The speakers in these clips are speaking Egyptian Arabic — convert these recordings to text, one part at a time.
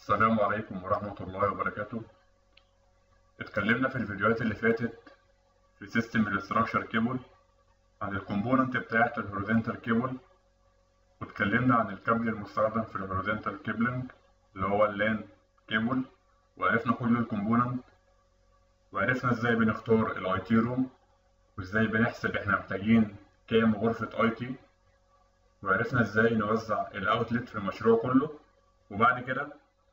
السلام عليكم ورحمة الله وبركاته اتكلمنا في الفيديوهات اللي فاتت في سيستم الاستراكشر كيبل عن الكومبوننت بتاعة الهوريزونتال كيبل واتكلمنا عن الكابل المستخدم في الهوريزونتال كيبلنج اللي هو اللان كيبل وعرفنا كل الكومبوننت وعرفنا ازاي بنختار الاي تي روم وازاي بنحسب احنا محتاجين كام غرفة اي تي وعرفنا ازاي نوزع الاوتلت في المشروع كله وبعد كده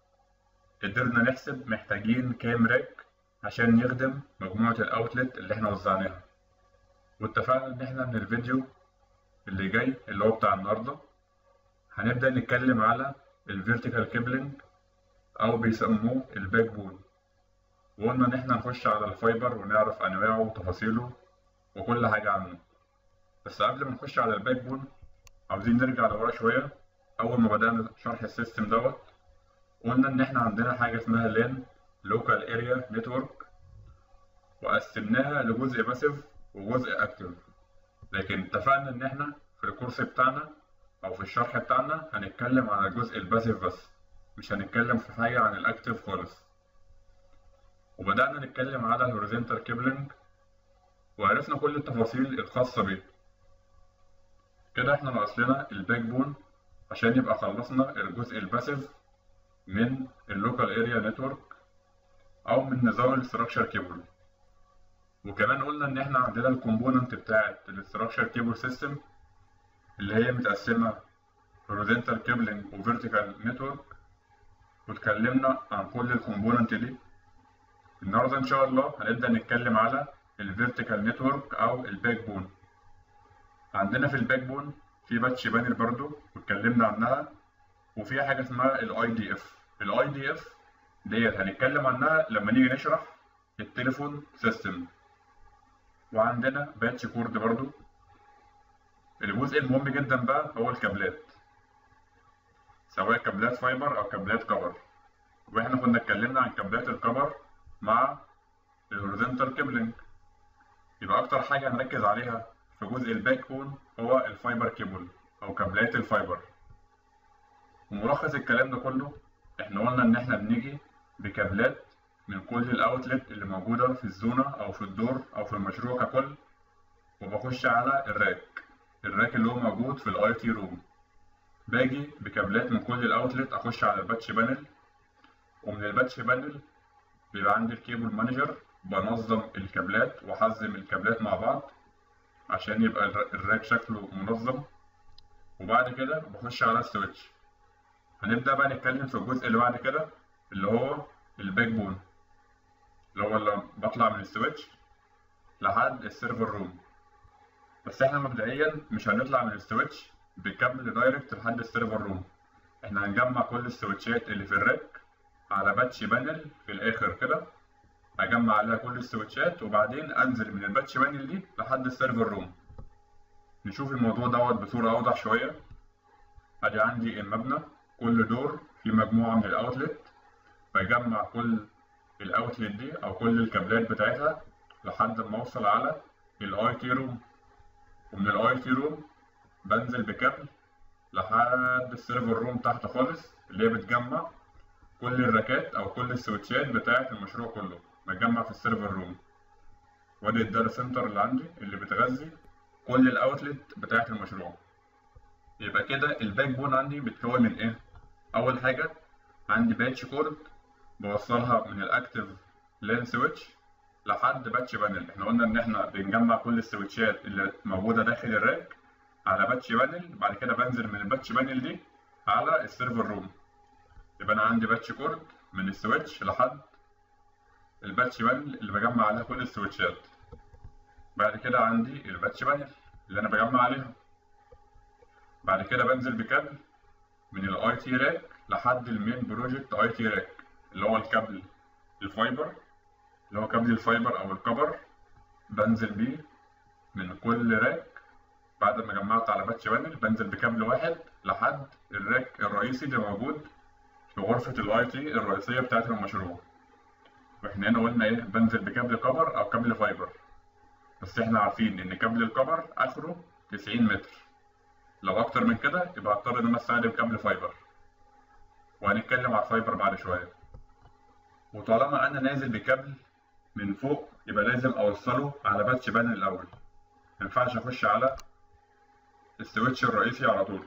قدرنا نحسب محتاجين كام راك عشان يخدم مجموعة الاوتلت اللي احنا وزعناها واتفقنا ان احنا من الفيديو اللي جاي اللي هو بتاع النهاردة هنبدأ نتكلم على الفيرتيكال كيبلنج او بيسموه الباك بون وقلنا ان احنا نخش على الفايبر ونعرف انواعه وتفاصيله وكل حاجة عنه بس قبل ما نخش على الباك بون عاوزين نرجع لورا شوية أول ما بدأنا شرح السيستم دوت قلنا إن إحنا عندنا حاجة اسمها لان لوكال اريا نتورك وقسمناها لجزء باسيف وجزء اكتف لكن اتفقنا إن إحنا في الكورس بتاعنا أو في الشرح بتاعنا هنتكلم عن الجزء الباسيف بس مش هنتكلم في حاجة عن الاكتف خالص وبدأنا نتكلم على الهوريزونتال كيبلنج وعرفنا كل التفاصيل الخاصة بيه كده احنا ناقص لنا الباك بون عشان يبقى خلصنا الجزء الباسيف من اللوكال اريا نتورك او من نظام الاستراكشر كيبل وكمان قلنا ان احنا عندنا الكومبوننت بتاعه الاستراكشر كيبل سيستم اللي هي متقسمه هوريزونتال كيبلنج وفيرتيكال نتورك واتكلمنا عن كل الكومبوننت دي النهارده ان شاء الله هنبدا نتكلم على الفيرتيكال نتورك او الباك بون عندنا في الباك بون في باتش بانل برضو واتكلمنا عنها وفي حاجه اسمها الاي دي اف الاي دي اف ديت هنتكلم عنها لما نيجي نشرح التليفون سيستم وعندنا باتش كورد برضو الجزء المهم جدا بقى هو الكابلات سواء كابلات فايبر او كابلات كفر واحنا كنا اتكلمنا عن كابلات الكفر مع الهوريزونتال كيبلنج يبقى اكتر حاجه هنركز عليها في جزء الباك بون هو الفايبر كيبل او كابلات الفايبر وملخص الكلام ده كله احنا قلنا ان احنا بنيجي بكابلات من كل الاوتلت اللي موجوده في الزونه او في الدور او في المشروع ككل وبخش على الراك الراك اللي هو موجود في الاي تي روم باجي بكابلات من كل الاوتلت اخش على الباتش بانل ومن الباتش بانل بيبقى عندي الكيبل مانجر بنظم الكابلات واحزم الكابلات مع بعض عشان يبقى الراك شكله منظم وبعد كده بخش على السويتش هنبدأ بقى نتكلم في الجزء اللي بعد كده اللي هو الباك بون اللي هو اللي بطلع من السويتش لحد السيرفر روم بس احنا مبدئيا مش هنطلع من السويتش بكابل دايركت لحد السيرفر روم احنا هنجمع كل السويتشات اللي في الراك على باتش بانل في الاخر كده اجمع عليها كل السويتشات وبعدين انزل من الباتش بانل دي لحد السيرفر روم نشوف الموضوع دوت بصورة اوضح شوية ادي عندي المبنى كل دور في مجموعة من الاوتلت بجمع كل الاوتلت دي او كل الكابلات بتاعتها لحد ما اوصل على الاي تي روم ومن الاي تي روم بنزل بكابل لحد السيرفر روم تحت خالص اللي هي بتجمع كل الراكات او كل السويتشات بتاعت المشروع كله بجمع في السيرفر روم وادي الداتا سنتر اللي عندي اللي بتغذي كل الاوتلت بتاعت المشروع يبقى كده الباك بون عندي بتكون من ايه اول حاجه عندي باتش كورد بوصلها من الاكتف لان سويتش لحد باتش بانل احنا قلنا ان احنا بنجمع كل السويتشات اللي موجوده داخل الراك على باتش بانل بعد كده بنزل من الباتش بانل دي على السيرفر روم يبقى انا عندي باتش كورد من السويتش لحد الباتش بانل اللي بجمع عليها كل السويتشات بعد كده عندي الباتش بانل اللي انا بجمع عليها بعد كده بنزل بكابل من الاي تي راك لحد المين بروجكت اي تي راك اللي هو الكابل الفايبر اللي هو كابل الفايبر او الكبر بنزل بيه من كل راك بعد ما جمعت على باتش بانل بنزل بكابل واحد لحد الراك الرئيسي اللي موجود في غرفة الاي تي الرئيسية بتاعت المشروع واحنا هنا قلنا ايه بنزل بكابل كبر او كابل فايبر بس احنا عارفين ان كابل الكبر اخره 90 متر لو اكتر من كده يبقى هضطر ان انا استخدم كابل فايبر وهنتكلم على الفايبر بعد شوية وطالما أنا نازل بكابل من فوق يبقى لازم أوصله على باتش بانل الأول مينفعش أخش على السويتش الرئيسي على طول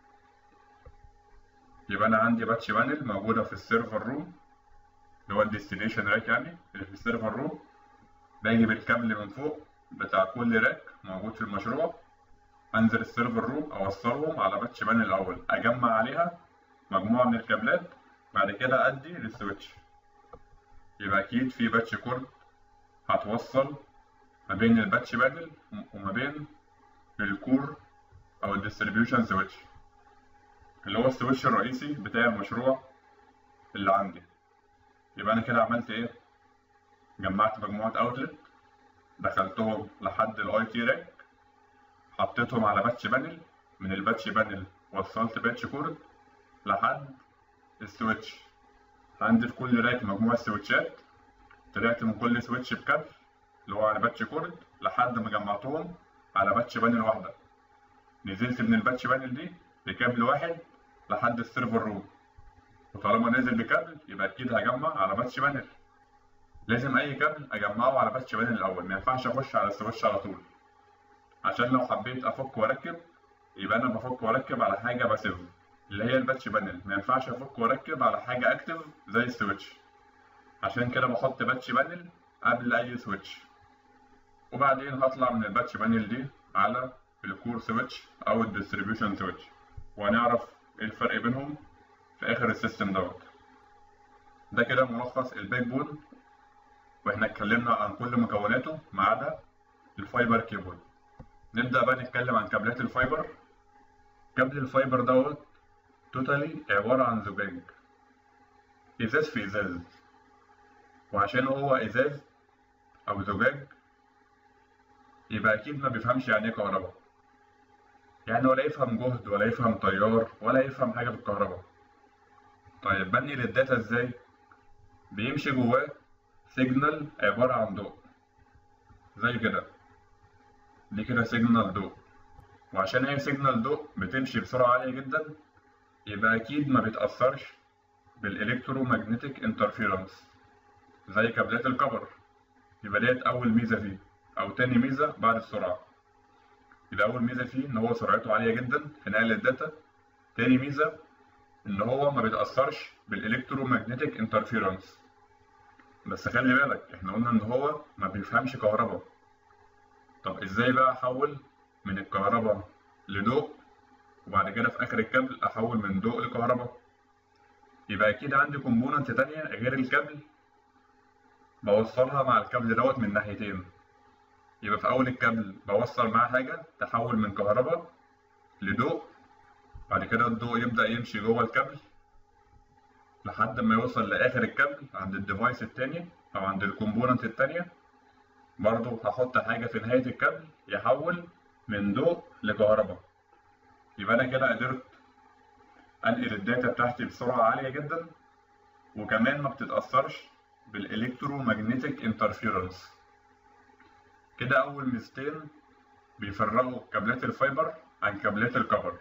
يبقى أنا عندي باتش بانل موجودة في السيرفر روم اللي هو الديستنيشن راك يعني اللي في السيرفر روم باجي بالكابل من فوق بتاع كل راك موجود في المشروع انزل السيرفر روم اوصلهم على باتش بانل الاول اجمع عليها مجموعه من الكابلات بعد كده ادي للسويتش يبقى اكيد في باتش كورد هتوصل ما بين الباتش بانل وما بين الكور او الديستريبيوشن سويتش اللي هو السويتش الرئيسي بتاع المشروع اللي عندي يبقى انا كده عملت ايه جمعت مجموعه اوتلت دخلتهم لحد الاي تي راك حطيتهم على باتش بانل من الباتش بانل وصلت باتش كورد لحد السويتش عندي في كل راك مجموعة سويتشات طلعت من كل سويتش بكابل اللي هو على باتش كورد لحد ما جمعتهم على باتش بانل واحدة نزلت من الباتش بانل دي بكابل واحد لحد السيرفر روم وطالما نازل بكابل يبقى اكيد هجمع على باتش بانل لازم اي كابل اجمعه على باتش بانل الاول ما ينفعش اخش على السويتش على طول عشان لو حبيت افك واركب يبقى انا بفك واركب على حاجه باسيف اللي هي الباتش بانل ما ينفعش افك واركب على حاجه اكتف زي السويتش عشان كده بحط باتش بانل قبل اي سويتش وبعدين هطلع من الباتش بانل دي على الكور سويتش او الديستريبيوشن سويتش وهنعرف ايه الفرق بينهم في اخر السيستم دوت ده كده ملخص الباك بون واحنا اتكلمنا عن كل مكوناته ما عدا الفايبر كيبل نبدأ بقى نتكلم عن كابلات الفايبر كابل الفايبر دوت توتالي عبارة عن زجاج إزاز في إزاز وعشان هو إزاز أو زجاج يبقى أكيد ما بيفهمش يعني إيه كهرباء يعني ولا يفهم جهد ولا يفهم تيار ولا يفهم حاجة في الكهرباء طيب بنقل الداتا إزاي؟ بيمشي جواه سيجنال عبارة عن ضوء زي كده دي كده سيجنال ضوء وعشان هي سيجنال ضوء بتمشي بسرعة عالية جدا يبقى أكيد ما بيتأثرش بالإلكترومagnetic انترفيرنس زي كابلات الكبر يبقى ديت أول ميزة فيه أو تاني ميزة بعد السرعة يبقى أول ميزة فيه إن هو سرعته عالية جدا في نقل الداتا تاني ميزة إن هو ما بيتأثرش بالإلكترومagnetic انترفيرنس بس خلي بالك إحنا قلنا إن هو ما بيفهمش كهرباء طب ازاي بقى احول من الكهرباء لضوء وبعد كده في اخر الكابل احول من ضوء لكهرباء يبقى اكيد عندي كومبوننت تانية غير الكابل بوصلها مع الكابل دوت من ناحيتين يبقى في اول الكابل بوصل معاه حاجة تحول من كهرباء لضوء بعد كده الضوء يبدأ يمشي جوه الكابل لحد ما يوصل لآخر الكابل عند الديفايس التاني أو عند الكومبوننت التانية برضو هحط حاجة في نهاية الكابل يحول من ضوء لكهرباء يبقى أنا كده قدرت أنقل الداتا بتاعتي بسرعة عالية جدا وكمان ما بتتأثرش بالإلكترومagnetic انترفيرنس كده أول ميزتين بيفرقوا كابلات الفايبر عن كابلات الكبر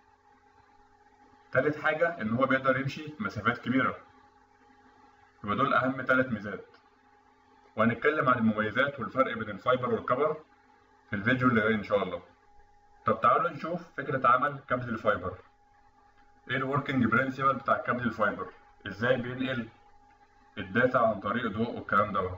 تالت حاجة إن هو بيقدر يمشي مسافات كبيرة يبقى دول أهم تلات ميزات وهنتكلم عن المميزات والفرق بين الفايبر والكبر في الفيديو اللي جاي ان شاء الله طب تعالوا نشوف فكرة عمل كابل الفايبر ايه الوركينج برنسبل بتاع كابل الفايبر ازاي بينقل الداتا عن طريق ضوء والكلام دوت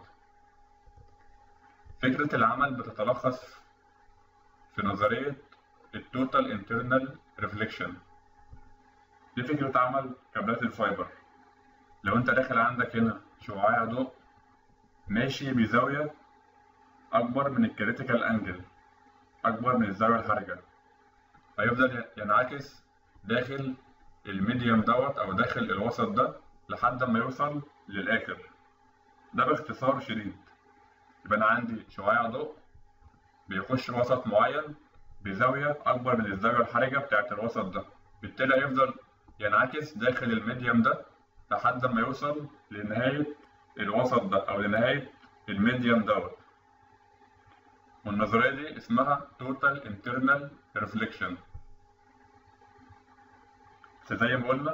فكرة العمل بتتلخص في نظرية التوتال انترنال ريفليكشن دي فكرة عمل كابلات الفايبر لو انت داخل عندك هنا شعاع ضوء ماشي بزاوية أكبر من الكريتيكال أنجل أكبر من الزاوية الحرجة هيفضل ينعكس داخل الميديوم دوت أو داخل الوسط ده لحد ما يوصل للآخر ده باختصار شديد يبقى أنا عندي شعاع ضوء بيخش وسط معين بزاوية أكبر من الزاوية الحرجة بتاعت الوسط ده بالتالي هيفضل ينعكس داخل الميديوم ده لحد ما يوصل لنهاية الوسط ده او لنهايه الميديوم دوت والنظريه دي اسمها توتال انترنال ريفليكشن زي ما قلنا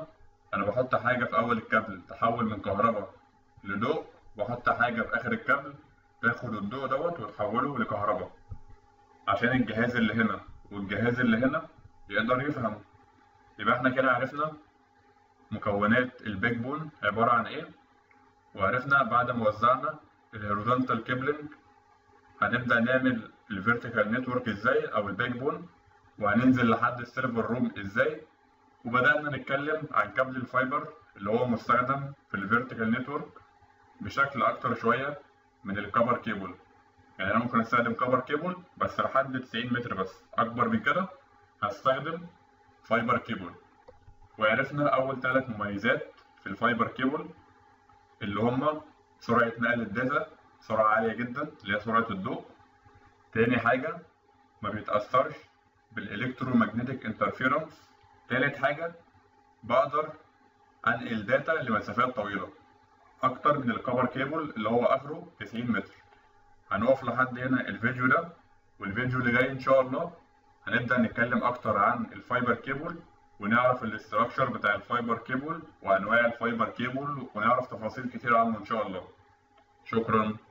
انا بحط حاجه في اول الكابل تحول من كهرباء لضوء واحط حاجه في اخر الكابل تاخد الضوء دوت وتحوله لكهرباء عشان الجهاز اللي هنا والجهاز اللي هنا يقدر يفهم يبقى احنا كده عرفنا مكونات الباك بون عبارة عن ايه وعرفنا بعد ما وزعنا الهوريزونتال كيبلنج هنبدأ نعمل الفيرتيكال نتورك ازاي او الباك بون وهننزل لحد السيرفر روم ازاي وبدأنا نتكلم عن كابل الفايبر اللي هو مستخدم في الفيرتيكال نتورك بشكل اكتر شوية من الكبر كيبل يعني انا ممكن استخدم كبر كيبل بس لحد 90 متر بس اكبر من كده هستخدم فايبر كيبل وعرفنا اول ثلاث مميزات في الفايبر كيبل اللي هما سرعة نقل الداتا سرعة عالية جدا اللي هي سرعة الضوء تاني حاجة ما بيتأثرش بالإلكترومagnetic انترفيرنس تالت حاجة بقدر أنقل داتا لمسافات طويلة أكتر من الكبر كيبل اللي هو آخره 90 متر هنقف لحد هنا الفيديو ده والفيديو اللي جاي إن شاء الله هنبدأ نتكلم أكتر عن الفايبر كيبل ونعرف الاستراكشر بتاع الفايبر كيبل وأنواع الفايبر كيبل ونعرف تفاصيل كتير عنه إن شاء الله شكرا